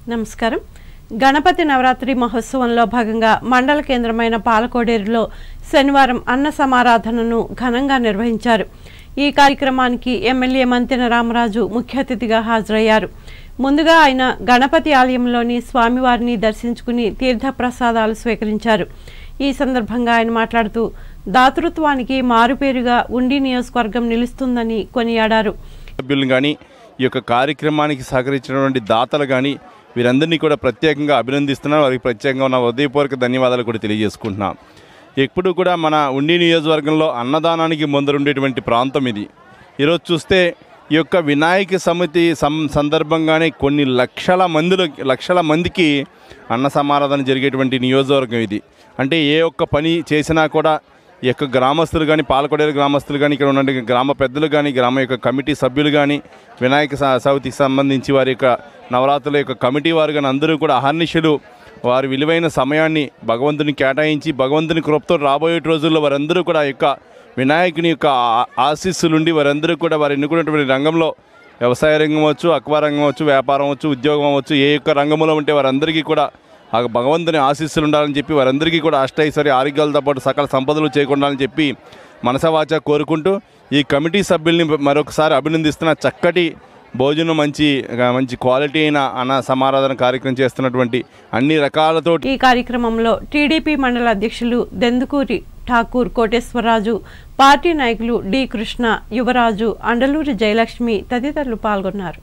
నమస్కారం గణపతి నవరాత్రి మహోత్సవంలో భాగంగా మండల కేంద్రమైన పాలకోడేరులో శనివారం అన్న సమారాధనను ఘనంగా నిర్వహించారు ఈ కార్యక్రమానికి ఎమ్మెల్యే మంతెన రామరాజు ముఖ్య అతిథిగా హాజరయ్యారు ముందుగా ఆయన గణపతి ఆలయంలోని స్వామివారిని దర్శించుకుని తీర్థప్రసాదాలు స్వీకరించారు ఈ సందర్భంగా ఆయన మాట్లాడుతూ దాతృత్వానికి మారుపేరుగా ఉండి నియోజకవర్గం నిలుస్తుందని కొనియాడారు సభ్యులను కానీ ఈ యొక్క కార్యక్రమానికి సహకరించినటువంటి దాతలు కానీ వీరందరినీ కూడా ప్రత్యేకంగా అభినందిస్తున్నాను వారికి ప్రత్యేకంగా ఉన్న హృదయపూర్వక ధన్యవాదాలు కూడా తెలియజేసుకుంటున్నాం ఎప్పుడు కూడా మన ఉండి నియోజకవర్గంలో అన్నదానానికి ముందరుండేటువంటి ప్రాంతం ఇది ఈరోజు చూస్తే ఈ యొక్క వినాయక సమితి సం సందర్భంగానే కొన్ని లక్షల మందిలో లక్షల మందికి అన్న సమారాధన జరిగేటువంటి నియోజకవర్గం ఇది అంటే ఏ ఒక్క పని చేసినా కూడా ఈ యొక్క గ్రామస్తులు కానీ పాలకొడేరు గ్రామస్తులు కానీ ఇక్కడ ఉన్న గ్రామ పెద్దలు కానీ గ్రామ యొక్క కమిటీ సభ్యులు కానీ వినాయక స- చవితికి సంబంధించి వారి యొక్క నవరాత్రుల యొక్క కమిటీ వారు కానీ అందరూ కూడా అహర్నిశలు వారి విలువైన సమయాన్ని భగవంతుని కేటాయించి భగవంతుని కృపతో రాబోయే రోజుల్లో వారందరూ కూడా ఆ యొక్క వినాయకుని యొక్క ఆ- ఆశీస్సులుండి వారందరూ కూడా వారు ఎన్నుకున్నటువంటి రంగంలో వ్యవసాయ రంగం అవచ్చు అక్వా రంగం అవచ్చు వ్యాపారం అవచ్చు ఉద్యోగం అవచ్చు ఏ యొక్క రంగంలో ఉంటే వారందరికీ కూడా ఆ భగవంతుని ఆశీస్సులు ఉండాలని చెప్పి వారందరికీ కూడా అష్టైశ్వర్య ఆరోగ్యాలతో పాటు సకల సంపదలు చేయకుండాలని చెప్పి మనసవాచ కోరుకుంటూ ఈ కమిటీ సభ్యుల్ని మరొకసారి అభినందిస్తున్న చక్కటి భోజనం మంచి మంచి క్వాలిటీ అయిన అన్న సమారాధన కార్యక్రమం చేస్తున్నటువంటి అన్ని రకాలతో ఈ కార్యక్రమంలో టీడీపీ మండల అధ్యక్షులు దెందుకూరి ఠాకూర్ కోటేశ్వరరాజు పార్టీ నాయకులు డి కృష్ణ యువరాజు అండలూరి జయలక్ష్మి తదితరులు పాల్గొన్నారు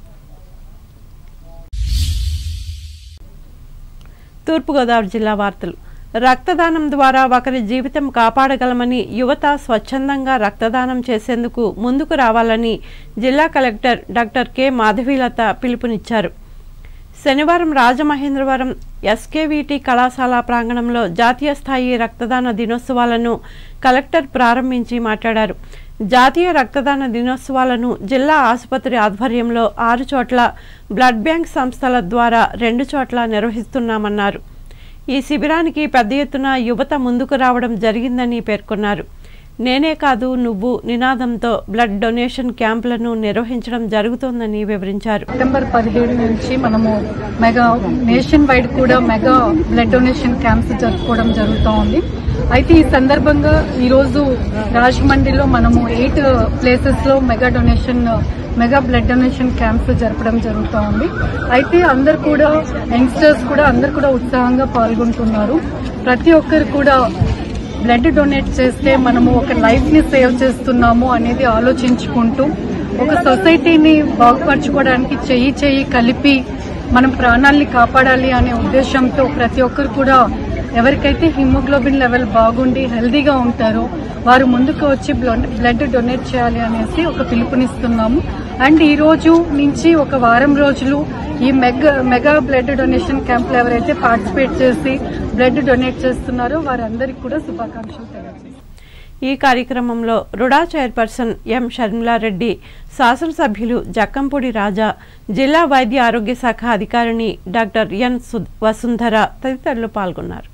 తూర్పుగోదావరి జిల్లా వార్తలు రక్తదానం ద్వారా ఒకరి జీవితం కాపాడగలమని యువత స్వచ్ఛందంగా రక్తదానం చేసేందుకు ముందుకు రావాలని జిల్లా కలెక్టర్ డాక్టర్ కె మాధవీలత పిలుపునిచ్చారు శనివారం రాజమహేంద్రవరం ఎస్కేవిటి కళాశాల ప్రాంగణంలో జాతీయ స్థాయి రక్తదాన దినోత్సవాలను కలెక్టర్ ప్రారంభించి మాట్లాడారు జాతీయ రక్తదాన దినోత్సవాలను జిల్లా ఆసుపత్రి ఆధ్వర్యంలో ఆరు చోట్ల బ్లడ్ బ్యాంక్ సంస్థల ద్వారా రెండు చోట్ల నిర్వహిస్తున్నామన్నారు ఈ శిబిరానికి పెద్ద ఎత్తున యువత ముందుకు రావడం జరిగిందని పేర్కొన్నారు నేనే కాదు నువ్వు నినాదంతో బ్లడ్ డొనేషన్ క్యాంపులను నిర్వహించడం జరుగుతోందని వివరించారు సెప్టెంబర్ పదిహేడు నుంచి మనము మెగా నేషన్ వైడ్ కూడా మెగా బ్లడ్ డొనేషన్ క్యాంప్స్ జరుపుకోవడం జరుగుతూ ఉంది అయితే ఈ సందర్భంగా ఈరోజు రాజమండ్రిలో మనము ఎయిట్ ప్లేసెస్ లో mega donation mega blood donation camps జరపడం జరుగుతూ ఉంది అయితే అందరు కూడా యంగ్స్టర్స్ కూడా అందరు కూడా ఉత్సాహంగా పాల్గొంటున్నారు ప్రతి ఒక్కరు కూడా బ్లడ్ డొనేట్ చేస్తే మనము ఒక లైఫ్ ని సేవ్ చేస్తున్నాము అనేది ఆలోచించుకుంటూ ఒక సొసైటీని బాగుపరచుకోవడానికి చెయ్యి చెయ్యి కలిపి మనం ప్రాణాల్ని కాపాడాలి అనే ఉద్దేశంతో ప్రతి ఒక్కరు కూడా ఎవరికైతే హిమోగ్లోబిన్ లెవెల్ బాగుండి హెల్దీగా ఉంటారో వారు ముందుకు వచ్చి బ్లడ్ బ్లడ్ డొనేట్ చేయాలి అనేసి ఒక పిలుపునిస్తున్నాము అండ్ ఈ రోజు నుంచి ఒక వారం రోజులు ఈ mega mega blood donation camp ఎవరైతే పార్టిసిపేట్ చేసి బ్లడ్ డొనేట్ చేస్తున్నారో వారందరికీ కూడా శుభాకాంక్షలు తెలియజేస్తాను ఈ కార్యక్రమంలో రుడా చైర్పర్సన్ ఎం షర్మిలారెడ్డి శాసనసభ్యులు జక్కంపూడి రాజా జిల్లా వైద్య ఆరోగ్య శాఖ అధికారిని డాక్టర్ ఎన్ సు- వసుంధర తదితరులు పాల్గొన్నారు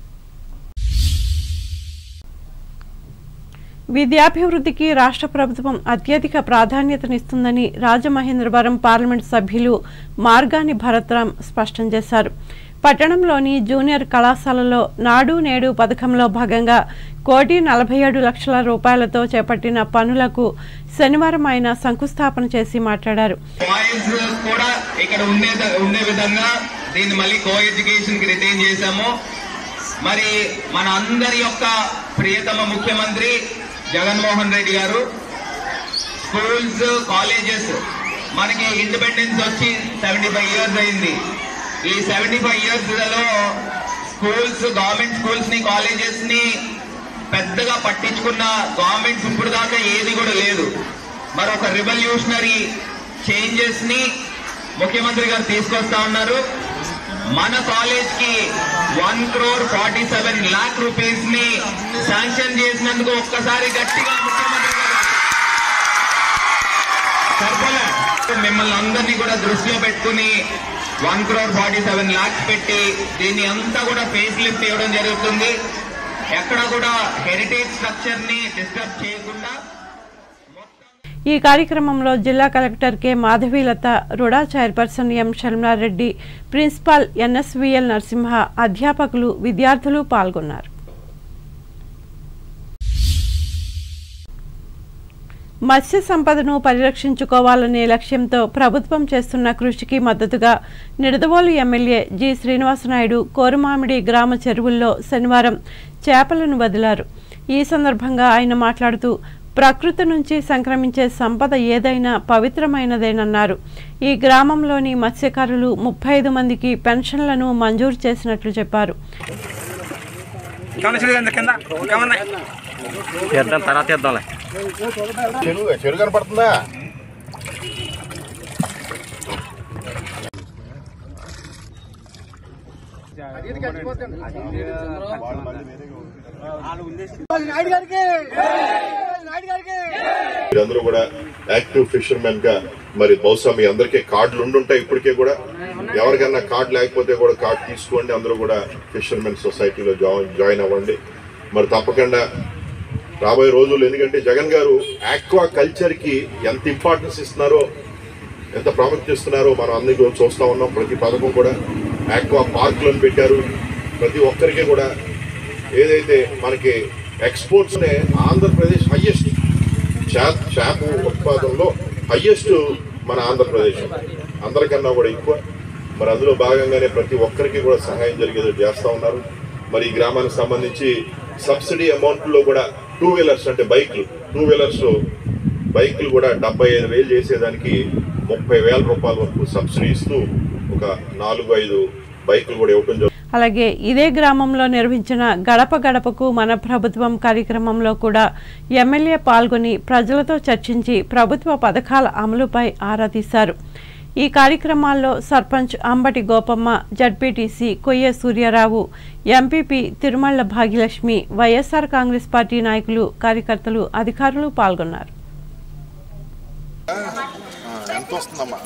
విద్యాభివృద్ధికి రాష్ట్ర ప్రభుత్వం అత్యధిక ప్రాధాన్యతనిస్తుందని రాజమహేంద్రవరం పార్లమెంట్ సభ్యులు మార్గాని భరత్రాం స్పష్టం చేశారు పట్టణంలోని జూనియర్ కళాశాలలో నాడు నేడు పథకంలో భాగంగా కోటి నలభై ఏడు లక్షల రూపాయలతో చేపట్టిన పనులకు శనివారం ఆయన శంకుస్థాపన చేసి మాట్లాడారు బాయ్స్ కూడా ఇక్కడ ఉండే ఉండే విధంగా దీన్ని మళ్ళీ కో ఎడ్యుకేషన్ కి రిటైన్ చేశాము మరి మన అందరి యొక్క ప్రియతమ ముఖ్యమంత్రి జగన్మోహన్ రెడ్డి గారు స్కూల్స్ కాలేజెస్ మనకి ఇండిపెండెన్స్ వచ్చి సెవెంటీ ఫైవ్ ఇయర్స్ అయింది ఈ సెవెంటీ ఫైవ్ ఇయర్స్ లలో స్కూల్స్ గవర్నమెంట్ స్కూల్స్ ని కాలేజెస్ ని పెద్దగా పట్టించుకున్న గవర్నమెంట్స్ ఇప్పుడు దాకా ఏది కూడా లేదు మరి ఒక రివల్యూషనరీ చేంజెస్ ని ముఖ్యమంత్రి గారు తీసుకొస్తా ఉన్నారు మన కాలేజ్ కి one crore forty seven lakh rupees ని శాంక్షన్ చేసినందుకు ఒక్కసారి గట్టిగా ముఖ్యమంత్రి గారు సరిపోలే మిమ్మల్ని అందరినీ కూడా దృష్టిలో పెట్టుకుని one crore forty seven lakhs పెట్టి దీన్ని అంతా కూడా ఫేస్ లిఫ్ట్ ఇవ్వడం జరుగుతుంది ఎక్కడ కూడా హెరిటేజ్ స్ట్రక్చర్ ని డిస్టర్బ్ చేయకుండా ఈ కార్యక్రమంలో జిల్లా collector K Madhavilatha RUDA chairperson M Sharmilareddy principal NSVL Narasimha అధ్యాపకులు విద్యార్థులు పాల్గొన్నారు మత్స్య సంపదను పరిరక్షించుకోవాలనే లక్ష్యంతో ప్రభుత్వం చేస్తున్న కృషికి మద్దతుగా నిడదవోలు ఎమ్మెల్యే జి శ్రీనివాసనాయుడు కోరుమామిడి గ్రామ చెరువుల్లో శనివారం చేపలను వదిలారు ఈ సందర్భంగా ఆయన మాట్లాడుతూ ప్రకృతి నుంచి సంక్రమించే సంపద ఏదైనా పవిత్రమైనదేనన్నారు ఈ గ్రామంలోని మత్స్యకారులు ముప్పై ఐదు మందికి పెన్షన్లను మంజూరు చేసినట్లు చెప్పారు తీద్దాం తర్వాత తీద్దాంలే చెరువు చెరువు కనపడుతుందా మీరందరూ కూడా యాక్టివ్ ఫిషర్మెన్ గా మరి బహుశా మీ అందరికీ కార్డులు ఉండుంటాయి ఇప్పటికే కూడా ఎవరికైనా కార్డు లేకపోతే కూడా కార్డు తీసుకోండి అందరూ కూడా ఫిషర్మెన్ సొసైటీలో జాయిన్ జాయిన్ అవ్వండి మరి తప్పకుండా రాబోయే రోజులు ఎందుకంటే జగన్ గారు ఆక్వా కల్చర్ కి ఎంత ఇంపార్టెన్స్ ఇస్తున్నారో ఎంత ప్రాముఖ్యత ఇస్తున్నారో మనం అందరికీ కూడా చూస్తా ఉన్నాం ప్రతి పథకం కూడా ఆక్వా పార్కులను పెట్టారు ప్రతి ఒక్కరికి కూడా ఏదైతే మనకి ఎక్స్పోర్ట్స్ నే ఆంధ్రప్రదేశ్ హైయెస్ట్ చేప ఉత్పాదనలో హైయెస్ట్ మన ఆంధ్రప్రదేశ్ అందరికన్నా కూడా ఎక్కువ మరి అందులో భాగంగానే ప్రతి ఒక్కరికి కూడా సహాయం జరిగేది చేస్తా ఉన్నారు మరి ఈ గ్రామానికి సంబంధించి సబ్సిడీ అమౌంట్ లో కూడా టూ వీలర్స్ అంటే బైక్లు టూ వీలర్స్ బైక్లు కూడా డెబ్బై ఐదు వేలు చేసేదానికి ముప్పై వేల రూపాయల వరకు సబ్సిడీ ఇస్తూ ఒక నాలుగు ఐదు బైక్లు కూడా ఇవ్వటం జరుగుతుంది అలాగే ఇదే గ్రామంలో నిర్వహించిన గడప గడపకు మన ప్రభుత్వం కార్యక్రమంలో కూడా ఎమ్మెల్యే పాల్గొని ప్రజలతో చర్చించి ప్రభుత్వ పథకాల అమలుపై ఆరా తీశారు ఈ కార్యక్రమాల్లో sarpanch Ambati Gopamma ZPTC Koyya Suryarao MPP Tirumala Bhagyalakshmi YSR Congress party నాయకులు కార్యకర్తలు అధికారులు పాల్గొన్నారు ఎంత వస్తుందమ్మా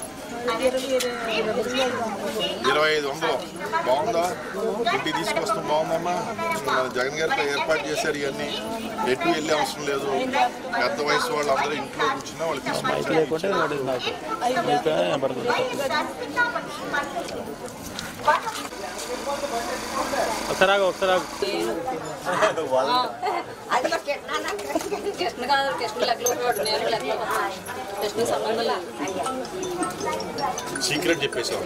ఇరవై ఐదు వందలు బాగుందా ఇంటికి తీసుకొస్తాం బాగుందమ్మా మన జగన్ గారితో ఏర్పాటు చేశారు ఇవన్నీ ఎటు వెళ్ళే అవసరం లేదు పెద్ద వయసు వాళ్ళు అందరూ ఇంట్లో కూర్చున్నా వాళ్ళు తీసుకొచ్చి ఒకసారి ఒకసారి అది మా కృష్ణ కృష్ణ కాదు కృష్ణ లెక్కలో పోవడం నేను లెక్కలో కృష్ణ సంబంధం లేదు సీక్రెట్ చెప్పేసాం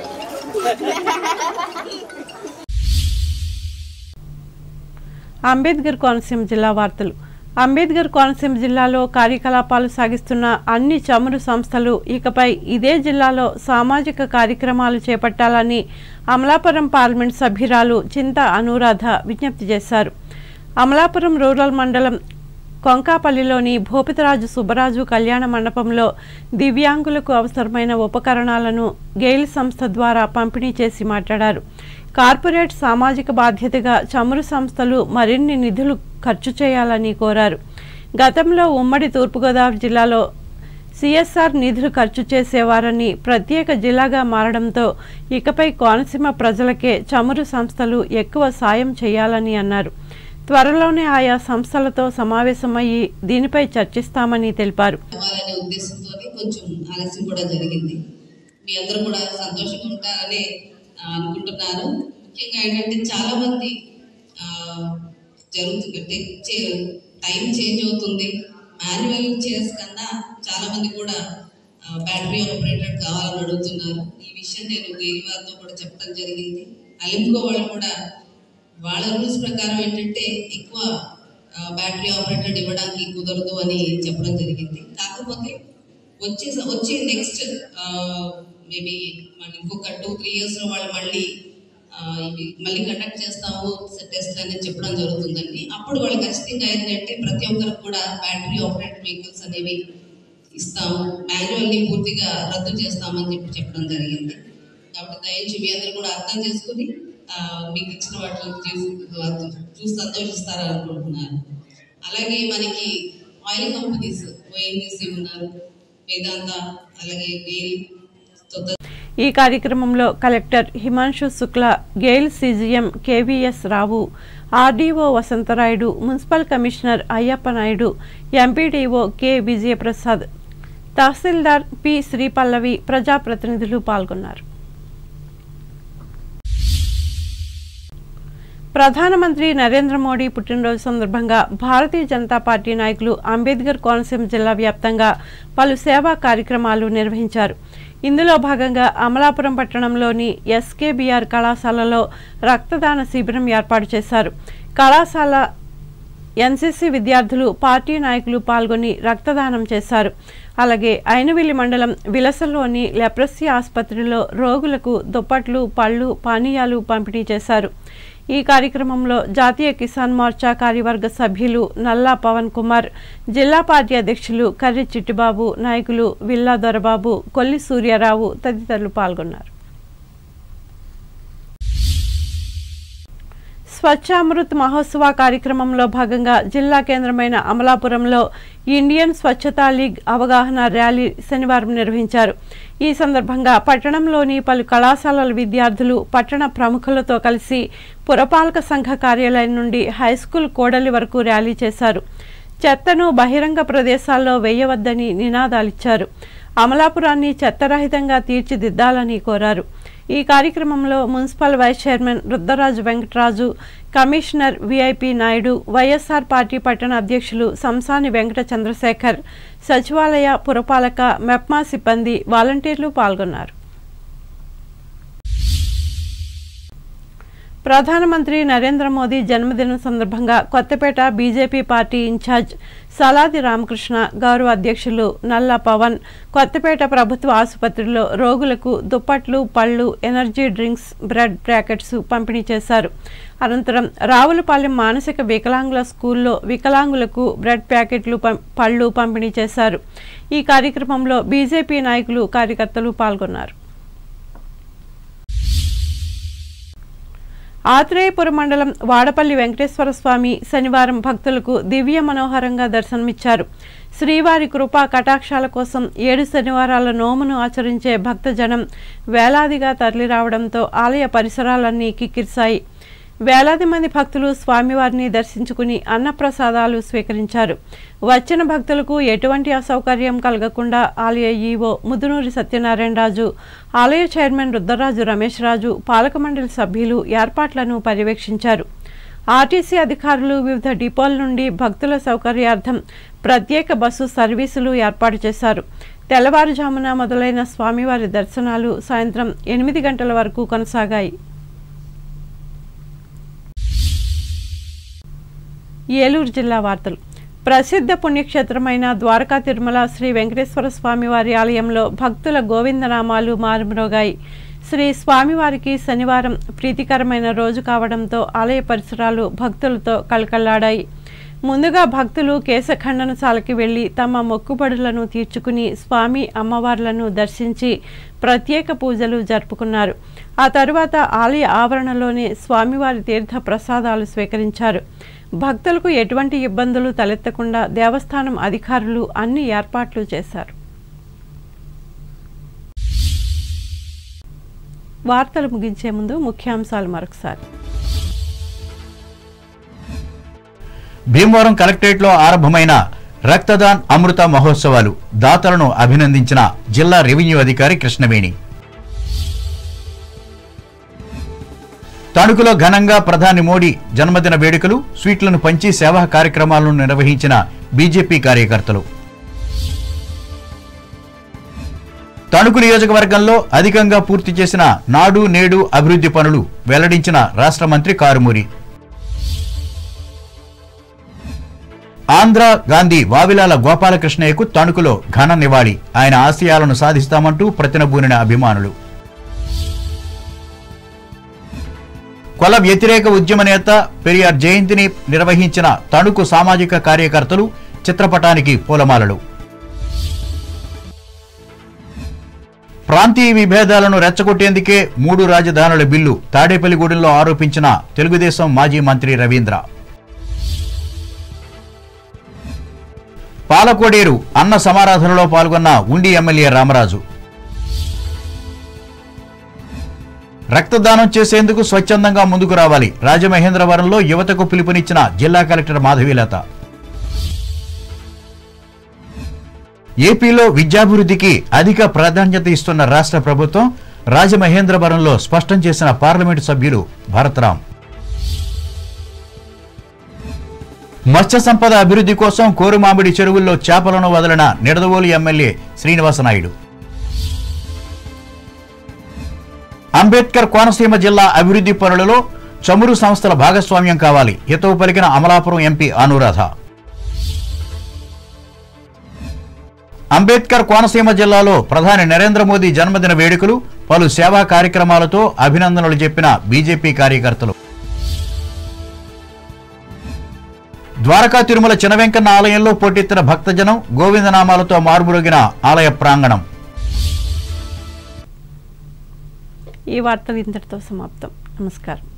అంబేద్కర్ కోనసీమ జిల్లా వార్తలు అంబేద్కర్ కోనసీమ జిల్లాలో కార్యకలాపాలు సాగిస్తున్న అన్ని చమురు సంస్థలు ఇకపై ఇదే జిల్లాలో సామాజిక కార్యక్రమాలు చేపట్టాలని అమలాపురం పార్లమెంట్ సభ్యురాలు చింత అనురాధ విజ్ఞప్తి చేశారు అమలాపురం రూరల్ మండలం కొంకాపల్లిలోని భూపతిరాజు సుబ్బరాజు కళ్యాణ మండపంలో దివ్యాంగులకు అవసరమైన ఉపకరణాలను గెయిల్ సంస్థ ద్వారా పంపిణీ చేసి మాట్లాడారు కార్పొరేట్ సామాజిక బాధ్యతగా చమురు సంస్థలు మరిన్ని నిధులు ఖర్చు చేయాలని కోరారు గతంలో ఉమ్మడి తూర్పుగోదావరి జిల్లాలో సిఎస్ఆర్ నిధులు ఖర్చు చేసేవారని ప్రత్యేక జిల్లాగా మారడంతో ఇకపై కోనసీమ ప్రజలకే చమురు సంస్థలు ఎక్కువ సాయం చేయాలని అన్నారు త్వరలోనే ఆయా సంస్థలతో సమావేశమయ్యి దీనిపై చర్చిస్తామని తెలిపారు అవ్వాలనే ఉద్దేశంతో కొంచెం ఆలస్యం కూడా జరిగింది మీ అందరూ కూడా సంతోషంగా ఉంటారని ఆ, అనుకుంటున్నాను ముఖ్యంగా ఏంటంటే చాలా మంది ఆ, జరుగుతుంది అంటే చే- టైం చేంజ్ అవుతుంది మాన్యువల్ చైర్స్ కన్నా చాలా మంది కూడా ఆ, బ్యాటరీ ఆపరేటెడ్ కావాలని అడుగుతున్నారు ఈ విషయం నేను గెయిల్ వారితో కూడా చెప్పడం జరిగింది అలింకో వాళ్ళు కూడా వాళ్ళ రూల్స్ ప్రకారం ఏంటంటే ఎక్కువ ఆ, బ్యాటరీ ఆపరేటెడ్ ఇవ్వడానికి కుదరదు అని చెప్పడం జరిగింది కాకపోతే వచ్చే వచ్చే నెక్స్ట్ మేబీ మళ్ళీ ఇంకొక టూ త్రీ ఇయర్స్ లో వాళ్ళు మళ్ళీ ఆ, ఇవి మళ్ళీ కండక్ట్ చేస్తాము టెస్ట్ అనేది చెప్పడం జరుగుతుందండి అప్పుడు వాళ్ళు ఖచ్చితంగా ఏంటంటే ప్రతి ఒక్కరికి కూడా బ్యాటరీ ఆపరేటెడ్ వెహికల్స్ అనేవి ఇస్తాము మాన్యువల్ ని పూర్తిగా రద్దు చేస్తామని చెప్పి చెప్పడం జరిగింది కాబట్టి దయచేసి మీ అందరూ కూడా అర్థం చేసుకుని ఆ, మీకు ఇచ్చిన వాటిని చూసి చూసి సంతోషిస్తారని అనుకుంటున్నాను అలాగే మనకి ఆయిల్ కంపెనీస్ ఓఎన్జీసీ ఉన్నారు వేదాంత అలాగే గెయిల్ తొత్త ఈ కార్యక్రమంలో collector Himanshu Shukla GAIL CGM KVS Rao RDO Vasantharayudu municipal commissioner Ayyappa Naidu MPDO K Vijayaprasad తహసీల్దార్ పి శ్రీపల్లవి ప్రజాప్రతినిధులు పాల్గొన్నారు ప్రధానమంత్రి నరేంద్ర మోడీ పుట్టినరోజు సందర్భంగా భారతీయ జనతా పార్టీ నాయకులు అంబేద్కర్ కోనసీమ జిల్లా వ్యాప్తంగా పలు సేవా కార్యక్రమాలు నిర్వహించారు ఇందులో భాగంగా అమలాపురం పట్టణంలోని ఎస్కేబిఆర్ కళాశాలలో రక్తదాన శిబిరం ఏర్పాటు చేశారు కళాశాల ఎన్సీసీ విద్యార్థులు పార్టీ నాయకులు పాల్గొని రక్తదానం చేశారు అలాగే ఐనవిల్లి మండలం విలసలోని లెప్రసీ ఆసుపత్రిలో రోగులకు దుప్పట్లు పళ్ళు పానీయాలు పంపిణీ చేశారు ఈ కార్యక్రమంలో జాతీయ కిసాన్ మోర్చా కార్యవర్గ సభ్యులు నల్లా పవన్ కుమార్ జిల్లా పార్టీ అధ్యక్షులు కర్రి చిట్టిబాబు నాయకులు విల్లా దొరబాబు కొల్లి సూర్యారావు తదితరులు పాల్గొన్నారు స్వచ్ఛ అమృత్ మహోత్సవ కార్యక్రమంలో భాగంగా జిల్లా కేంద్రమైన అమలాపురంలో ఇండియన్ స్వచ్ఛతా లీగ్ అవగాహన ర్యాలీ శనివారం నిర్వహించారు ఈ సందర్భంగా పట్టణంలోని పలు కళాశాలల విద్యార్థులు పట్టణ ప్రముఖులతో కలిసి పురపాలక సంఘ కార్యాలయం నుండి హైస్కూల్ కోడలి వరకు ర్యాలీ చేశారు చెత్తను బహిరంగ ప్రదేశాల్లో వేయవద్దని నినాదాలిచ్చారు అమలాపురాన్ని చెత్తరహితంగా తీర్చిదిద్దాలని కోరారు ఈ కార్యక్రమంలో municipal vice chairman Ruddaraju Venkataraju commissioner VIP Naidu YSR party పట్టణ అధ్యక్షులు సంసాని వెంకట చంద్రశేఖర్ సచివాలయ పురపాలక మెప్మా సిబ్బంది వాలంటీర్లు పాల్గొన్నారు ప్రధానమంత్రి నరేంద్ర మోదీ జన్మదినం సందర్భంగా Kothapeta BJP party incharge Saladi Ramakrishna గౌరవ అధ్యక్షులు నల్ల పవన్ కొత్తపేట ప్రభుత్వ ఆసుపత్రిలో రోగులకు దుప్పట్లు పళ్ళు ఎనర్జీ డ్రింక్స్ బ్రెడ్ ప్యాకెట్స్ పంపిణీ చేశారు అనంతరం రావులపాలెం మానసిక వికలాంగుల స్కూల్లో వికలాంగులకు బ్రెడ్ ప్యాకెట్లు పం- పళ్ళు పంపిణీ చేశారు ఈ కార్యక్రమంలో బీజేపీ నాయకులు కార్యకర్తలు పాల్గొన్నారు ఆత్రేయపురం మండలం వాడపల్లి వెంకటేశ్వర స్వామి శనివారం భక్తులకు దివ్య మనోహరంగా దర్శనమిచ్చారు శ్రీవారి కృపా కటాక్షాల కోసం ఏడు శనివారాల నోమును ఆచరించే భక్తజనం వేలాదిగా తరలిరావడంతో ఆలయ పరిసరాలన్నీ కిక్కిరిశాయి వేలాది మంది భక్తులు స్వామివారిని దర్శించుకుని అన్నప్రసాదాలు స్వీకరించారు వచ్చిన భక్తులకు ఎటువంటి అసౌకర్యం కలగకుండా ఆలయ ఈవో ముదునూరి సత్యనారాయణరాజు ఆలయ చైర్మన్ రుద్దరాజు రమేష్ రాజు పాలక మండలి సభ్యులు ఏర్పాట్లను పర్యవేక్షించారు ఆర్టీసీ అధికారులు వివిధ డిపోల నుండి భక్తుల సౌకర్యార్థం ప్రత్యేక బస్సు సర్వీసులు ఏర్పాటు చేశారు తెల్లవారుజామున మొదలైన స్వామివారి దర్శనాలు సాయంత్రం ఎనిమిది గంటల వరకు కొనసాగాయి ఏలూరు జిల్లా వార్తలు ప్రసిద్ధ పుణ్యక్షేత్రమైన ద్వారకా తిరుమల శ్రీ వెంకటేశ్వర స్వామివారి ఆలయంలో భక్తుల గోవిందనామాలు మారుమ్రోగాయి శ్రీ స్వామివారికి శనివారం ప్రీతికరమైన రోజు కావడంతో ఆలయ పరిసరాలు భక్తులతో కళకళలాడాయి ముందుగా భక్తులు కేశఖండనశాలకి వెళ్లి తమ మొక్కుబడులను తీర్చుకుని స్వామి అమ్మవార్లను దర్శించి ప్రత్యేక పూజలు జరుపుకున్నారు ఆ తరువాత ఆలయ ఆవరణలోనే స్వామివారి తీర్థ ప్రసాదాలు స్వీకరించారు భక్తులకు ఎటువంటి ఇబ్బందులు తలెత్తకుండా దేవస్థానం అధికారులు అన్ని ఏర్పాట్లు చేశారు వార్తలు ముగించే ముందు ముఖ్యాంశాలు మరొకసారి భీమవరం కలెక్టరేట్లో ఆరంభమైన రక్తదాన్ అమృత మహోత్సవాలు దాతలను అభినందించిన జిల్లా రెవెన్యూ అధికారి కృష్ణవేణి తణుకులో ఘనంగా ప్రధాని మోడీ జన్మదిన వేడుకలు స్వీట్లను పంచి సేవా కార్యక్రమాలను నిర్వహించిన బీజేపీ కార్యకర్తలు తణుకు నియోజకవర్గంలో అధికంగా పూర్తి చేసిన నాడు నేడు అభివృద్ధి పనులు వెల్లడించిన రాష్ట్ర మంత్రి కారుమూరి ఆంధ్ర గాంధీ వావిలాల గోపాలకృష్ణయ్యకు తణుకులో ఘన నివాళి ఆయన ఆశయాలను సాధిస్తామంటూ ప్రతినబూనిన అభిమానులు కుల వ్యతిరేక ఉద్యమ నేత పెరియార్ జయంతిని నిర్వహించిన తణుకు సామాజిక కార్యకర్తలు చిత్రపటానికి పూలమాలలు ప్రాంతీయ విభేదాలను రెచ్చగొట్టేందుకే మూడు రాజధానుల బిల్లు తాడేపల్లిగూడెంలో ఆరోపించిన తెలుగుదేశం మాజీ మంత్రి రవీంద్ర పాలకోడేరు అన్న సమారాధనలో పాల్గొన్న ఉండి ఎమ్మెల్యే రామరాజు రక్తదానం చేసేందుకు స్వచ్ఛందంగా ముందుకు రావాలి రాజమహేంద్రవరంలో యువతకు పిలుపునిచ్చిన జిల్లా కలెక్టర్ మాధవీలత ఏపీలో విద్యాభివృద్ధికి అధిక ప్రాధాన్యత ఇస్తున్న రాష్ట్ర ప్రభుత్వం రాజమహేంద్రవరంలో స్పష్టం చేసిన పార్లమెంటు సభ్యులు భరత్రాం మత్స్య సంపద అభివృద్ధి కోసం కోరుమామిడి చెరువుల్లో చేపలను వదిలిన నిడదవోలు ఎమ్మెల్యే శ్రీనివాసనాయుడు అంబేద్కర్ కోనసీమ జిల్లా అభివృద్ధి పనులలో చమురు సంస్థల భాగస్వామ్యం కావాలి హితవు పలికిన అమలాపురం ఎంపీ అనురాధ అంబేద్కర్ కోనసీమ జిల్లాలో ప్రధాని నరేంద్ర మోదీ జన్మదిన వేడుకలు పలు సేవా కార్యక్రమాలతో అభినందనలు చెప్పిన బీజేపీ కార్యకర్తలు ద్వారకా తిరుమల చినవెంకన్న ఆలయంలో పోటెత్తిన భక్తజనం గోవిందనామాలతో మార్మురోగిన ఆలయ ప్రాంగణం ఈ వార్తలు ఇంతటితో సమాప్తం నమస్కారం